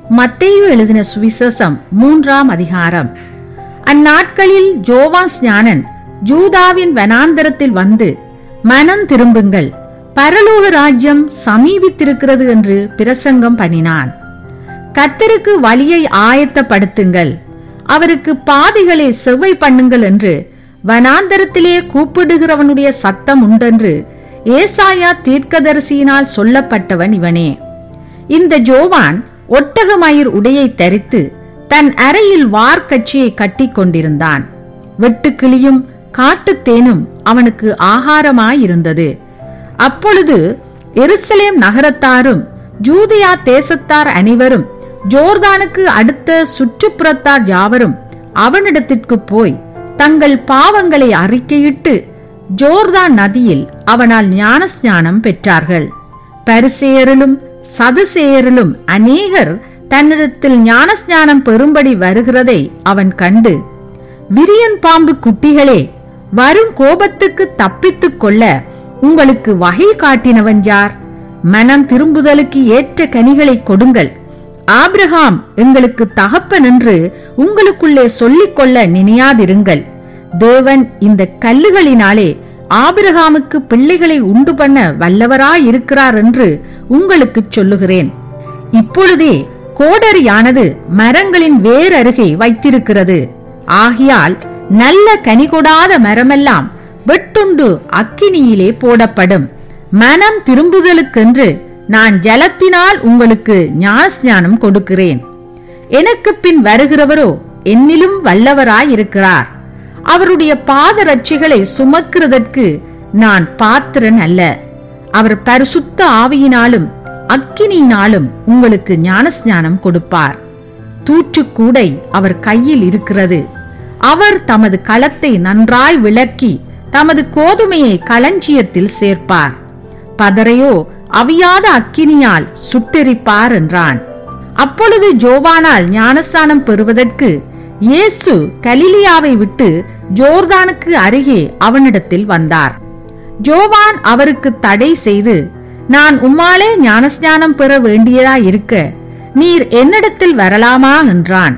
மத்தேயு எழுதின சுவிசேஷம் மூன்றாம் அதிகாரம் அந்நாட்களில் ஜோவான் ஞானன் ஜூதாவின் வனாந்தரத்தில் வந்து மனம் திரும்புங்கள் பரலோக ராஜ்யம் சமீபித்திருக்கிறது என்று பிரசங்கம் பண்ணினான் கத்தருக்கு வழியை ஆயத்தப்படுத்துங்கள் அவருக்கு பாதைகளை செவ்வை பண்ணுங்கள் என்று வனாந்தரத்திலே கூப்பிடுகிறவனுடைய சத்தம் உண்டென்று ஏசாயா தீர்க்கதரிசியினால் சொல்லப்பட்டவன் இவனே இந்த ஜோவான் ஒட்டகமயிர் உடையை தரித்து தன் அறையில் வார்க்கச்சியை கட்டிக் கொண்டிருந்தான் வெட்டுக்கிளியும் காட்டுத்தேனும் அவனுக்கு ஆகாரமாயிருந்தது அப்பொழுது எருசலேம் நகரத்தாரும் ஜூதியா தேசத்தார் அனைவரும் ஜோர்தானுக்கு அடுத்த சுற்றுப்புறத்தார் யாவரும் அவனிடத்திற்கு போய் தங்கள் பாவங்களை அறிக்கையிட்டு ஜோர்தான் நதியில் அவனால் ஞானஸ்நானம் பெற்றார்கள் பரிசேயரிலும் சதுசேயரிலும் அநேகர் தன்னிடத்தில் ஞானஸ்நானம் பெறும்படி வருகிறதை அவன் கண்டு விரியன் பாம்பு குட்டிகளே வரும் கோபத்துக்கு தப்பித்துக் கொள்ள உங்களுக்கு வகை காட்டினவன் யார் மனம் திரும்புதலுக்கு ஏற்ற கனிகளை கொடுங்கள் ஆபிரகாம் எங்களுக்கு தகப்பன் என்று உங்களுக்குள்ளே சொல்லிக் கொள்ள நினையாதிருங்கள் தேவன் இந்த கல்லுகளினாலே ஆபிரகாமுக்கு பிள்ளைகளை உண்டு பண்ண வல்லவராயிருக்கிறார் என்று உங்களுக்கு சொல்லுகிறேன் இப்பொழுதே கோடரியானது மரங்களின் வேரருகே வைத்திருக்கிறது ஆகையால் நல்ல கனி கொடாத மரமெல்லாம் வெட்டுண்டு அக்கினியிலே போடப்படும் மனம் திரும்புதலுக்கென்று நான் ஜலத்தினால் உங்களுக்கு ஞானஸ்நானம் கொடுக்கிறேன் எனக்கு பின் வருகிறவரோ என்னிலும் வல்லவராயிருக்கிறார் அவருடைய பாதரட்சிகளை சுமக்கிறதற்கு நான் பாத்திரன் அல்ல அவர் பரிசுத்த ஆவியினாலும் அக்கினியினாலும் உங்களுக்கு ஞானஸ்நானம் கொடுப்பார் தூற்றுக்கூடை அவர் கையில் இருக்கிறது அவர் தமது களத்தை நன்றாய் விளக்கி தமது கோதுமையை களஞ்சியத்தில் சேர்ப்பார் பதரையோ அவியாத அக்கினியால் சுட்டெரிப்பார் என்றான் அப்பொழுது ஜோவானால் ஞானஸ்தானம் பெறுவதற்கு இயேசு கலிலியாவை விட்டு ஜோர்தானுக்கு அருகே அவனிடத்தில் வந்தார் ஜோவான் அவருக்கு தடை செய்து நான் உம்மாலே ஞானஸ்நானம் பெற வேண்டியதா இருக்க நீர் என்னிடத்தில் வரலாமா என்றான்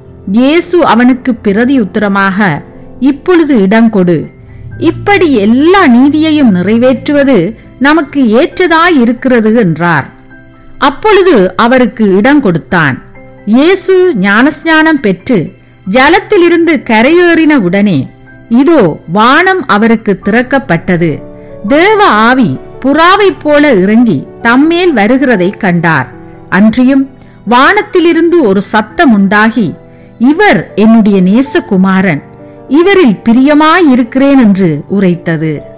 இயேசு அவனுக்கு பிரதி உத்தரமாக இப்பொழுது இடங்கொடு இப்படி எல்லா நீதியையும் நிறைவேற்றுவது நமக்கு ஏற்றதாயிருக்கிறது என்றார் அப்பொழுது அவருக்கு இடம் கொடுத்தான் இயேசு ஞானஸ்நானம் பெற்று ஜலத்திலிருந்து கரையேறின உடனே இதோ வானம் அவருக்கு திறக்கப்பட்டது தேவ ஆவி புறாவைப் போல இறங்கி தம்மேல் வருகிறதை கண்டார் அன்றியும் வானத்திலிருந்து ஒரு சத்தம் உண்டாகி இவர் என்னுடைய நேசகுமாரன் இவரில் பிரியமாயிருக்கிறேன் என்று உரைத்தது